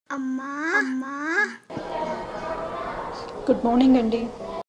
అమ్మా అమ్మా good morning అండి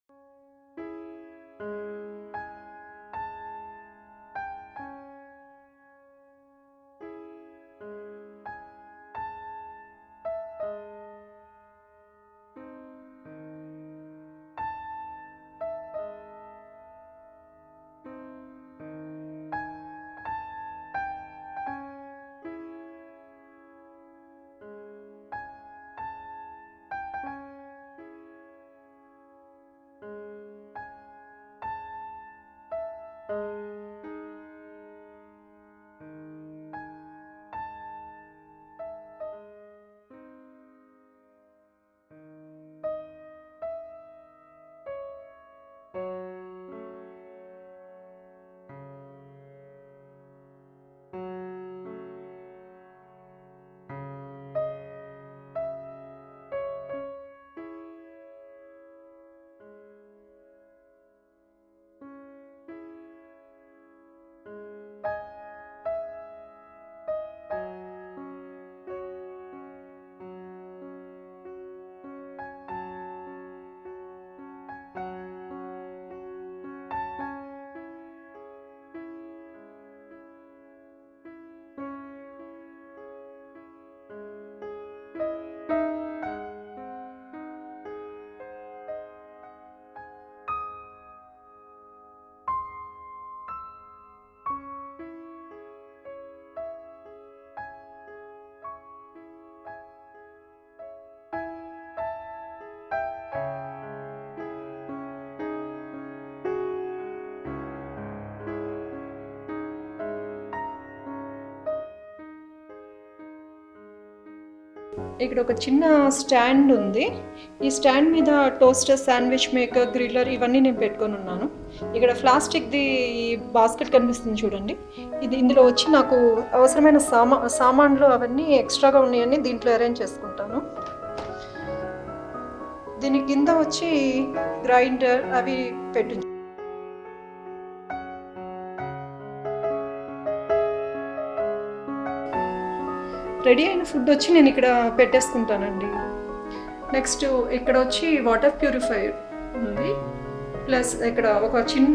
ఇక్కడ ఒక చిన్న స్టాండ్ ఉంది ఈ స్టాండ్ మీద టోస్టర్ శాండ్విచ్ మేకర్ గ్రిల్లర్ ఇవన్నీ నేను పెట్టుకొని ఉన్నాను ఇక్కడ ప్లాస్టిక్ది ఈ బాస్కెట్ కనిపిస్తుంది చూడండి ఇది ఇందులో వచ్చి నాకు అవసరమైన సామా సామాన్లు అవన్నీ ఎక్స్ట్రాగా ఉన్నాయని దీంట్లో అరేంజ్ చేసుకుంటాను దీని కింద వచ్చి గ్రైండర్ అవి పెట్టు రెడీ అయిన ఫుడ్ వచ్చి నేను ఇక్కడ పెట్టేసుకుంటానండి నెక్స్ట్ ఇక్కడ వచ్చి వాటర్ ప్యూరిఫైర్ ఉంది ప్లస్ ఇక్కడ ఒక చిన్న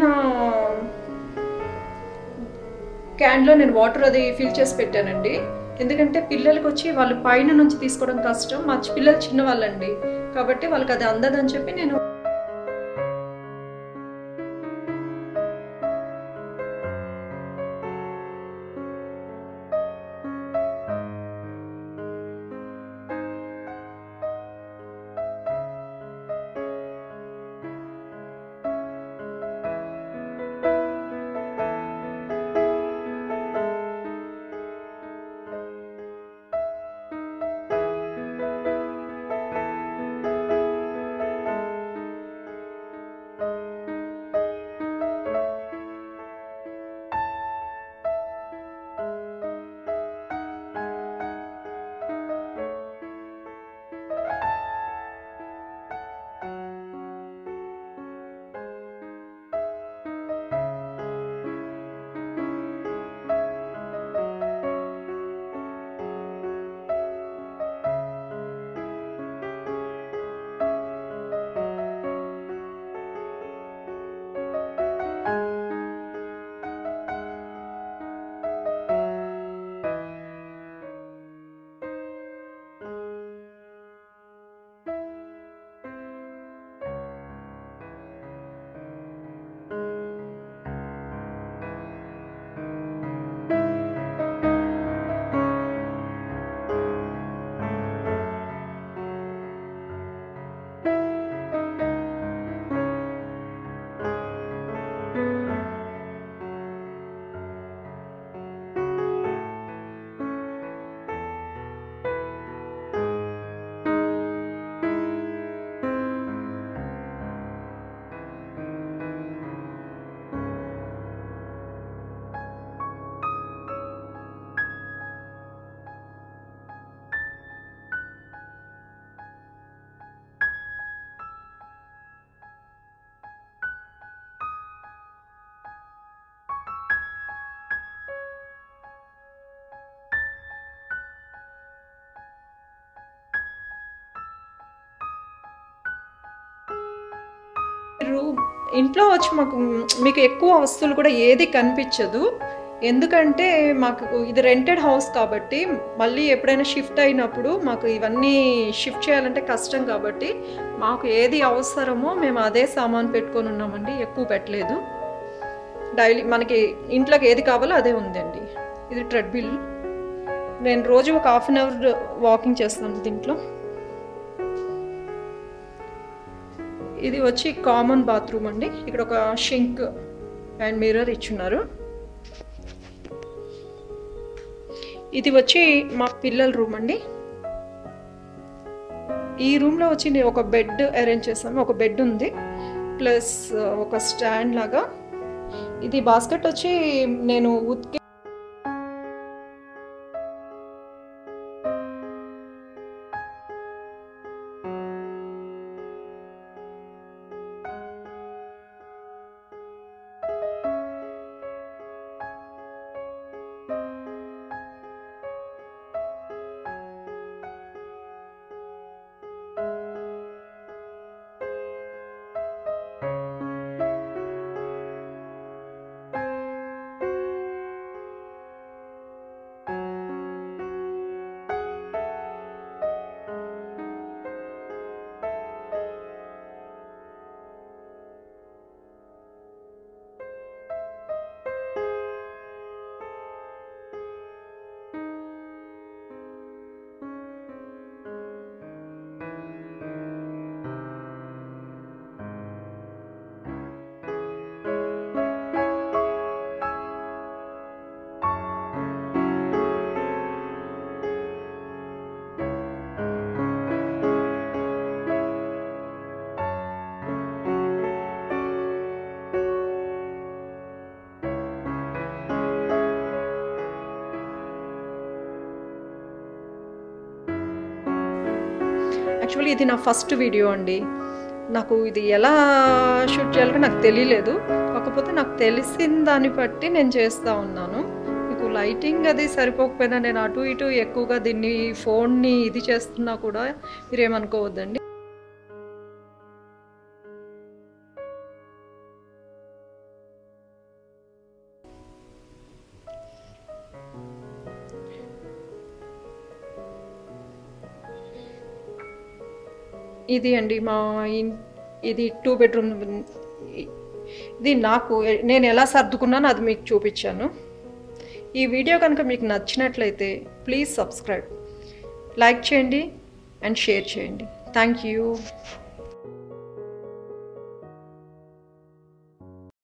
క్యాన్లో నేను వాటర్ అది ఫిల్ చేసి పెట్టానండి ఎందుకంటే పిల్లలకి వచ్చి వాళ్ళు పైన నుంచి తీసుకోవడం కష్టం మా చి- పిల్లలు చిన్న వాళ్ళండి కాబట్టి వాళ్ళకి అది అందదని చెప్పి నేను రూమ్ ఇంట్లో వచ్చి మాకు మీకు ఎక్కువ వస్తువులు కూడా ఏది కనిపించదు ఎందుకంటే మాకు ఇది రెంటెడ్ హౌస్ కాబట్టి మళ్ళీ ఎప్పుడైనా షిఫ్ట్ అయినప్పుడు మాకు ఇవన్నీ షిఫ్ట్ చేయాలంటే కష్టం కాబట్టి మాకు ఏది అవసరమో మేము అదే సామాన్ పెట్టుకొని ఉన్నామండి ఎక్కువ పెట్టలేదు డైలీ మనకి ఇంట్లోకి ఏది కావాలో అదే ఉందండి ఇది ట్రెడ్మిల్ నేను రోజు ఒక హాఫ్ అన్ అవర్ వాకింగ్ చేస్తాను దీంట్లో ఇది వచ్చి కామన్ బాత్రూమ్ అండి ఇక్కడ ఒక షింక్ అండ్ మిర్రర్ ఇచ్చున్నారు ఇది వచ్చి మా పిల్లల రూమ్ అండి ఈ రూమ్లో వచ్చి నేను ఒక బెడ్ అరేంజ్ చేస్తాను ఒక బెడ్ ఉంది ప్లస్ ఒక స్టాండ్ లాగా ఇది బాస్కెట్ వచ్చి నేను ఉతికి యాక్చువల్లీ ఇది నా ఫస్ట్ వీడియో అండి నాకు ఇది ఎలా షూట్ చేయాలో నాకు తెలియలేదు కాకపోతే నాకు తెలిసిన దాన్ని బట్టి నేను చేస్తూ ఉన్నాను మీకు లైటింగ్ అది సరిపోకపోయినా నేను అటు ఇటు ఎక్కువగా దీన్ని ఫోన్ని ఇది చేస్తున్నా కూడా మీరేమనుకోవద్దండి ఇది అండి మా ఇన్ ఇది టూ బెడ్రూమ్ ఇది నాకు నేను ఎలా సర్దుకున్నానో అది మీకు చూపించాను ఈ వీడియో కనుక మీకు నచ్చినట్లయితే ప్లీజ్ సబ్స్క్రైబ్ లైక్ చేయండి అండ్ షేర్ చేయండి థ్యాంక్ యూ